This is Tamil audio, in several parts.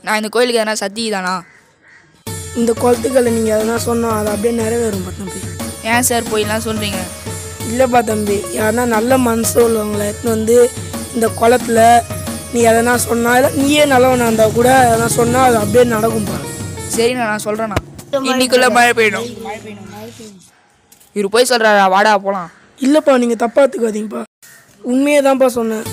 நான் இந்த கோயிலுக்கு எதனா சத்தி தானா இந்த குளத்துக்களை நீங்கள் எதனா சொன்னால் அது அப்படியே நிறைவேறும்பா தம்பி ஏன் சார் போயிலாம் சொல்கிறீங்க இல்லைப்பா தம்பி யாருன்னா நல்ல மனசு உள்ளவங்களை எடுத்துன்னு வந்து இந்த குளத்துல நீ எதனா சொன்னா இல்லை நீயே நல்லவனா இருந்தால் கூட எதனா சொன்னால் அது அப்படியே நடக்கும்பா சரிண்ணா நான் சொல்கிறேண்ணா இன்னைக்குள்ள மழை பெய்யணும் இவர் போய் சொல்கிறாரா வாடா போகலாம் இல்லைப்பா நீங்கள் தப்பா எடுத்துக்காதீங்கப்பா உண்மையே தான்ப்பா சொன்னேன்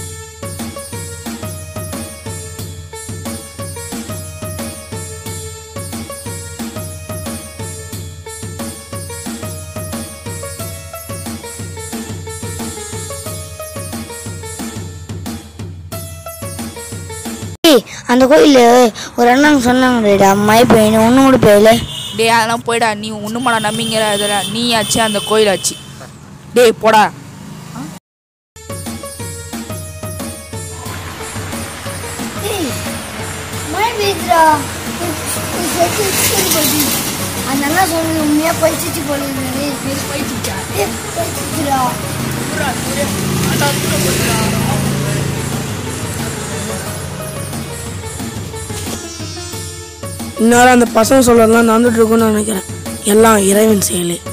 ஏய், அந்த கோயில் ஒரு அண்ணன் சொன்னாங்கடா மழை பெய்யணும் ஒன்றும் கூட பெய்யல டேய் அதெல்லாம் போயிடா நீ ஒன்றுமாடா நம்பிங்கிற அதில் நீ ஆச்சு அந்த கோயில் ஆச்சு டேய் போடா மழை பெய்யுதுடா அந்த அண்ணா சொன்னது உண்மையாக பயிற்சி போடுறது பயிற்சிடா இந்நேரம் அந்த பசங்க சொல்றதெல்லாம் நடந்துட்டு இருக்கும்னு நினைக்கிறேன் எல்லாம் இறைவன் செயலே